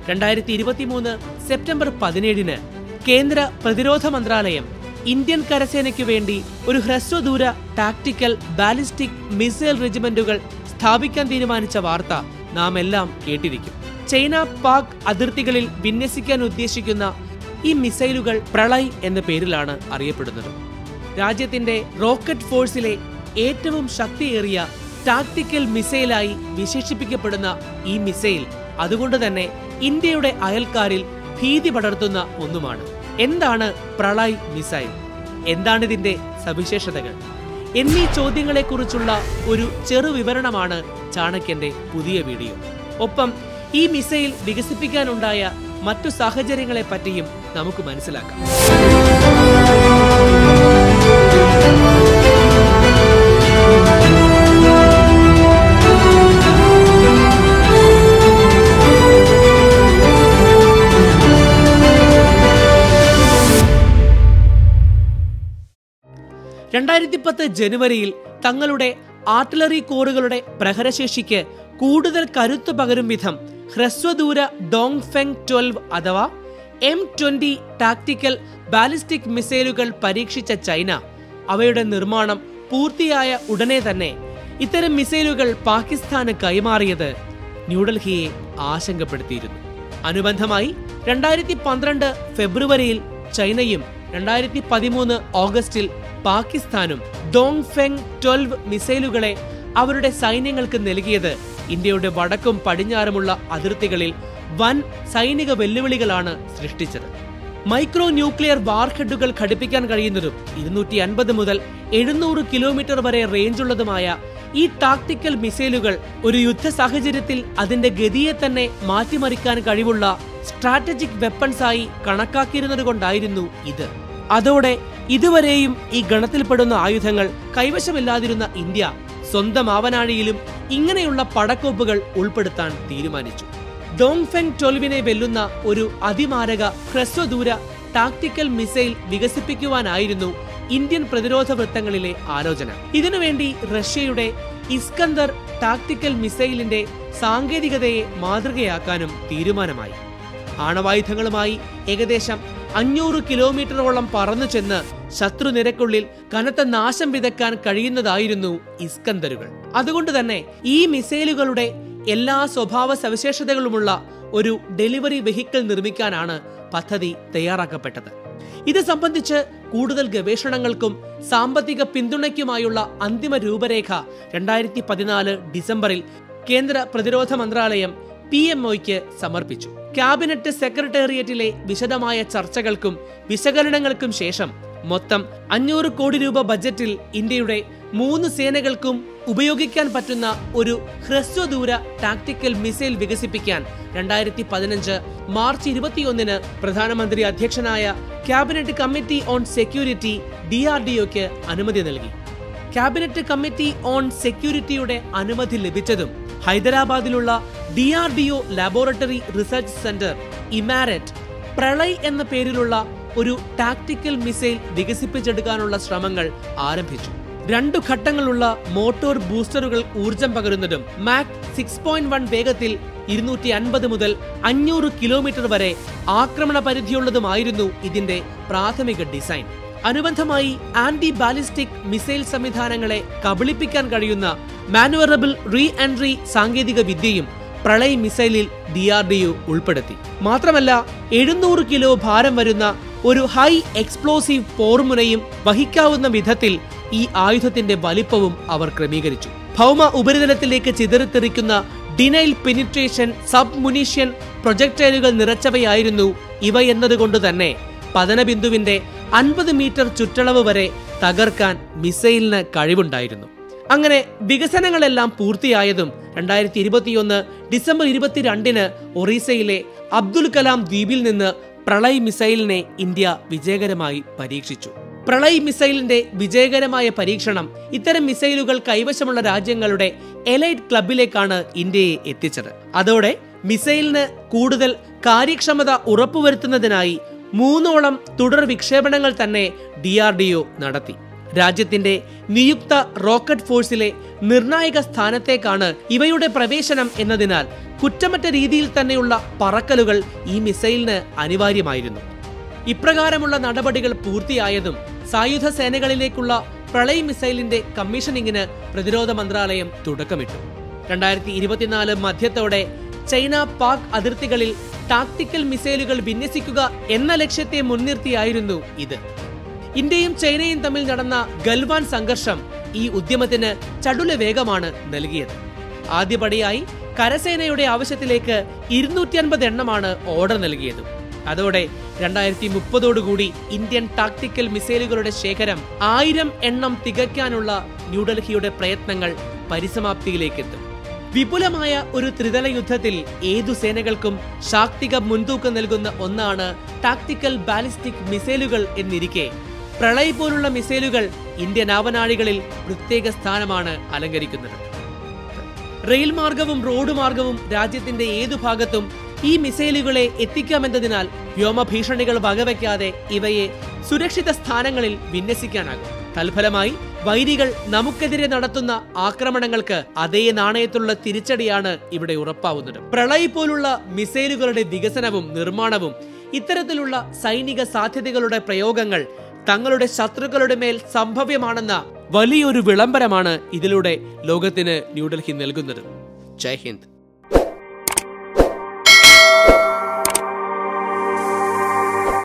രണ്ടായിരത്തി ഇരുപത്തിമൂന്ന് സെപ്റ്റംബർ പതിനേഴിന് കേന്ദ്ര പ്രതിരോധ മന്ത്രാലയം ഇന്ത്യൻ കരസേനയ്ക്കു വേണ്ടി ഒരു ഹ്രസ്വദൂര ടാക്ടിക്കൽ ബാലിസ്റ്റിക് മിസൈൽ റെജിമെന്റുകൾ സ്ഥാപിക്കാൻ തീരുമാനിച്ച വാർത്ത നാം എല്ലാം കേട്ടിരിക്കും ചൈന പാക് അതിർത്തികളിൽ വിന്യസിക്കാൻ ഉദ്ദേശിക്കുന്ന ഈ മിസൈലുകൾ പ്രളയ് എന്ന പേരിലാണ് അറിയപ്പെടുന്നത് രാജ്യത്തിന്റെ റോക്കറ്റ് ഫോഴ്സിലെ ഏറ്റവും ശക്തിയേറിയ ടാക്ടിക്കൽ മിസൈലായി വിശേഷിപ്പിക്കപ്പെടുന്ന ഈ മിസൈൽ അതുകൊണ്ട് തന്നെ ഇന്ത്യയുടെ അയൽക്കാരിൽ ഭീതി പടർത്തുന്ന ഒന്നുമാണ് എന്താണ് പ്രളയ് മിസൈൽ എന്താണിതിന്റെ സവിശേഷതകൾ എന്നീ ചോദ്യങ്ങളെക്കുറിച്ചുള്ള ഒരു ചെറു വിവരണമാണ് ചാണക്യന്റെ പുതിയ വീഡിയോ ഒപ്പം ഈ മിസൈൽ വികസിപ്പിക്കാനുണ്ടായ മറ്റു സാഹചര്യങ്ങളെ പറ്റിയും നമുക്ക് മനസ്സിലാക്കാം രണ്ടായിരത്തി പത്ത് ജനുവരിയിൽ തങ്ങളുടെ ആർട്ടിലറി കോറുകളുടെ പ്രഹരശേഷിക്ക് കൂടുതൽ കരുത്തു പകരും വിധം ഹ്രസ്വദൂര ഡോങ് ഫെങ് ട്വൽവ് അഥവാ എം ട്വന്റി ടാക്ടിക്കൽ ബാലിസ്റ്റിക് മിസൈലുകൾ പരീക്ഷിച്ച ചൈന അവയുടെ നിർമ്മാണം പൂർത്തിയായ ഉടനെ തന്നെ ഇത്തരം മിസൈലുകൾ പാകിസ്ഥാന് കൈമാറിയത് ന്യൂഡൽഹിയെ ആശങ്കപ്പെടുത്തിയിരുന്നു അനുബന്ധമായി രണ്ടായിരത്തി പന്ത്രണ്ട് ഫെബ്രുവരിയിൽ ചൈനയും രണ്ടായിരത്തി പതിമൂന്ന് ഓഗസ്റ്റിൽ പാകിസ്ഥാനും ഡോങ് ഫെങ് ട്വൽവ് മിസൈലുകളെ അവരുടെ സൈന്യങ്ങൾക്ക് നൽകിയത് ഇന്ത്യയുടെ വടക്കും പടിഞ്ഞാറുമുള്ള അതിർത്തികളിൽ വൻ സൈനിക വെല്ലുവിളികളാണ് സൃഷ്ടിച്ചത് മൈക്രോ ന്യൂക്ലിയർ വാർഹെഡുകൾ ഘടിപ്പിക്കാൻ കഴിയുന്നതും ഇരുന്നൂറ്റി അൻപത് മുതൽ എഴുന്നൂറ് കിലോമീറ്റർ വരെ റേഞ്ചുള്ളതുമായ ഈ ടാക്ടിക്കൽ മിസൈലുകൾ ഒരു യുദ്ധ സാഹചര്യത്തിൽ അതിന്റെ ഗതിയെ തന്നെ മാറ്റിമറിക്കാൻ കഴിവുള്ള സ്ട്രാറ്റജിക് വെപ്പൺസായി കണക്കാക്കിയിരുന്നത് കൊണ്ടായിരുന്നു ഇത് അതോടെ ഇതുവരെയും ഈ ഗണത്തിൽപ്പെടുന്ന ആയുധങ്ങൾ കൈവശമില്ലാതിരുന്ന ഇന്ത്യ സ്വന്തം ആവനാഴിയിലും ഇങ്ങനെയുള്ള പടക്കോപ്പുകൾ ഉൾപ്പെടുത്താൻ തീരുമാനിച്ചു ഡോങ്ഫെങ് ട്വൽവിനെ വെല്ലുന്ന ഒരു അതിമാരക ഹ്രസ്വദൂര ടാക്ടിക്കൽ മിസൈൽ വികസിപ്പിക്കുവാനായിരുന്നു ഇന്ത്യൻ പ്രതിരോധ വൃത്തങ്ങളിലെ ആലോചന ഇതിനുവേണ്ടി റഷ്യയുടെ ഇസ്കന്ദർ ടാക്ടിക്കൽ മിസൈലിന്റെ സാങ്കേതികതയെ മാതൃകയാക്കാനും തീരുമാനമായി ആണവായുധങ്ങളുമായി ഏകദേശം അഞ്ഞൂറ് കിലോമീറ്ററോളം പറന്നു ചെന്ന് ശത്രുനിരക്കുള്ളിൽ കനത്ത നാശം വിതക്കാൻ കഴിയുന്നതായിരുന്നു ഇസ്കന്ദറുകൾ അതുകൊണ്ട് തന്നെ ഈ മിസൈലുകളുടെ എല്ലാ സ്വഭാവ സവിശേഷതകളുമുള്ള ഒരു ഡെലിവറി വെഹിക്കിൾ നിർമ്മിക്കാനാണ് പദ്ധതി തയ്യാറാക്കപ്പെട്ടത് ഇത് സംബന്ധിച്ച് കൂടുതൽ ഗവേഷണങ്ങൾക്കും സാമ്പത്തിക പിന്തുണയ്ക്കുമായുള്ള അന്തിമ രൂപരേഖ രണ്ടായിരത്തി പതിനാല് ഡിസംബറിൽ കേന്ദ്ര പ്രതിരോധ മന്ത്രാലയം പി എം ഒയ്ക്ക് സമർപ്പിച്ചു ക്യാബിനറ്റ് സെക്രട്ടേറിയറ്റിലെ വിശദമായ ചർച്ചകൾക്കും വിശകലനങ്ങൾക്കും ശേഷം മൊത്തം അഞ്ഞൂറ് കോടി രൂപ ബജറ്റിൽ ഇന്ത്യയുടെ മൂന്ന് സേനകൾക്കും ഉപയോഗിക്കാൻ പറ്റുന്ന ഒരു ഹ്രസ്വദൂര ടാക്ടിക്കൽ മിസൈൽ വികസിപ്പിക്കാൻ രണ്ടായിരത്തി പതിനഞ്ച് മാർച്ച് ഇരുപത്തിയൊന്നിന് പ്രധാനമന്ത്രി അധ്യക്ഷനായ cabinet committee on security D R D ഒക്ക് അനുമതി നൽകി ക്യാബിനറ്റ് കമ്മിറ്റി ഓൺ സെക്യൂരിറ്റിയുടെ അനുമതി ലഭിച്ചതും ഹൈദരാബാദിലുള്ള D R D O laboratory research centre Imarat Pralay എന്ന പേരിലുള്ള ഒരു ടാക്ടിക്കൽ മിസൈൽ വികസിപ്പിച്ചെടുക്കാനുള്ള ശ്രമങ്ങൾ ആരംഭിച്ചു രണ്ടു ഘട്ടങ്ങളുള്ള മോട്ടോർ ബൂസ്റ്ററുകൾ ഊർജം പകരുന്നതും മാക് സിക്സ് പോയിന്റ് വൺ വേഗത്തിൽ ഇരുന്നൂറ്റി അൻപത് മുതൽ അഞ്ഞൂറ് കിലോമീറ്റർ വരെ ആക്രമണ പരിധിയുള്ളതുമായിരുന്നു ഇതിന്റെ പ്രാഥമിക ഡിസൈൻ അനുബന്ധമായി ആന്റി ബാലിസ്റ്റിക് മിസൈൽ സംവിധാനങ്ങളെ കബളിപ്പിക്കാൻ കഴിയുന്ന മാനുവറബിൾ റീ എൻട്രി സാങ്കേതിക വിദ്യയും പ്രളയ് മിസൈലിൽ ഡി ആർ ഡി യു ഉൾപ്പെടുത്തി മാത്രമല്ല എഴുന്നൂറ് കിലോ ഭാരം വരുന്ന ഒരു ഹൈ എക്സ്പ്ലോസീവ് പോർമുനയും വഹിക്കാവുന്ന വിധത്തിൽ ഈ ആയുധത്തിന്റെ വലിപ്പവും അവർ ക്രമീകരിച്ചു ഭൗമ ഉപരിതലത്തിലേക്ക് ചിതറിത്തെറിക്കുന്ന ഡിനൈൽ പെനിട്രേഷൻ സബ് മുനീഷ്യൻ പ്രൊജക്ടൈലുകൾ നിറച്ചവയായിരുന്നു ഇവ എന്നതുകൊണ്ട് തന്നെ പതനബിന്ദുവിന്റെ അൻപത് മീറ്റർ ചുറ്റളവ് വരെ തകർക്കാൻ മിസൈലിന് കഴിവുണ്ടായിരുന്നു അങ്ങനെ വികസനങ്ങളെല്ലാം പൂർത്തിയായതും രണ്ടായിരത്തി ഇരുപത്തിയൊന്ന് ഡിസംബർ ഇരുപത്തിരണ്ടിന് ഒറീസയിലെ അബ്ദുൽ കലാം ദ്വീപിൽ നിന്ന് പ്രളയ് മിസൈലിനെ ഇന്ത്യ വിജയകരമായി പരീക്ഷിച്ചു പ്രളയ് മിസൈലിന്റെ വിജയകരമായ പരീക്ഷണം ഇത്തരം മിസൈലുകൾ കൈവശമുള്ള രാജ്യങ്ങളുടെ എലൈറ്റ് ക്ലബിലേക്കാണ് ഇന്ത്യയെ എത്തിച്ചത് അതോടെ മിസൈലിന് കൂടുതൽ കാര്യക്ഷമത ഉറപ്പുവരുത്തുന്നതിനായി മൂന്നോളം തുടർ വിക്ഷേപണങ്ങൾ തന്നെ ഡി ആർ ഡി ഒ നടത്തി രാജ്യത്തിന്റെ നിയുക്ത റോക്കറ്റ് ഫോഴ്സിലെ നിർണായക സ്ഥാനത്തേക്കാണ് ഇവയുടെ പ്രവേശനം എന്നതിനാൽ കുറ്റമറ്റ രീതിയിൽ തന്നെയുള്ള പറക്കലുകൾ ഈ മിസൈലിന് അനിവാര്യമായിരുന്നു ഇപ്രകാരമുള്ള നടപടികൾ പൂർത്തിയായതും സായുധ സേനകളിലേക്കുള്ള പ്രളയ് മിസൈലിന്റെ കമ്മീഷനിങ്ങിന് പ്രതിരോധ മന്ത്രാലയം തുടക്കമിട്ടു രണ്ടായിരത്തി ഇരുപത്തിനാല് മധ്യത്തോടെ ചൈന പാക് അതിർത്തികളിൽ ടാക്ടിക്കൽ മിസൈലുകൾ വിന്യസിക്കുക എന്ന ലക്ഷ്യത്തെ മുൻനിർത്തിയായിരുന്നു ഇത് ഇന്ത്യയും ചൈനയും തമ്മിൽ നടന്ന ഗൽവാൻ സംഘർഷം ഈ ഉദ്യമത്തിന് ചടുല വേഗമാണ് നൽകിയത് ആദ്യപടിയായി കരസേനയുടെ ആവശ്യത്തിലേക്ക് ഇരുന്നൂറ്റി അൻപത് എണ്ണമാണ് ഓർഡർ നൽകിയത് അതോടെ രണ്ടായിരത്തി മുപ്പതോടുകൂടി ഇന്ത്യൻ ടാക്ടിക്കൽ മിസൈലുകളുടെ ശേഖരം ആയിരം എണ്ണം തികയ്ക്കാനുള്ള ന്യൂഡൽഹിയുടെ പ്രയത്നങ്ങൾ പരിസമാപ്തിയിലേക്കെത്തും വിപുലമായ ഒരു ത്രിതല യുദ്ധത്തിൽ ഏതു സേനകൾക്കും ശാക്തിക മുൻതൂക്കം നൽകുന്ന ഒന്നാണ് ടാക്ടിക്കൽ ബാലിസ്റ്റിക് മിസൈലുകൾ എന്നിരിക്കെ പ്രളയ് പോലുള്ള മിസൈലുകൾ ഇന്ത്യൻ ആവനാഴികളിൽ പ്രത്യേക സ്ഥാനമാണ് അലങ്കരിക്കുന്നത് റെയിൽ മാർഗവും റോഡ് മാർഗവും രാജ്യത്തിന്റെ ഏതു ഭാഗത്തും ഈ മിസൈലുകളെ എത്തിക്കാമെന്നതിനാൽ വ്യോമ ഭീഷണികൾ വകവയ്ക്കാതെ ഇവയെ സുരക്ഷിത സ്ഥാനങ്ങളിൽ വിന്യസിക്കാനാകും തൽഫലമായി വൈരികൾ നമുക്കെതിരെ നടത്തുന്ന ആക്രമണങ്ങൾക്ക് അതേ നാണയത്തുള്ള തിരിച്ചടിയാണ് ഇവിടെ ഉറപ്പാവുന്നത് പ്രളയ് പോലുള്ള മിസൈലുകളുടെ വികസനവും നിർമ്മാണവും ഇത്തരത്തിലുള്ള സൈനിക സാധ്യതകളുടെ പ്രയോഗങ്ങൾ തങ്ങളുടെ ശത്രുക്കളുടെ മേൽ സംഭവ്യമാണെന്ന വലിയൊരു വിളംബരമാണ് ഇതിലൂടെ ലോകത്തിന് ന്യൂഡൽഹി നൽകുന്നത് ജയ് ഹിന്ദ്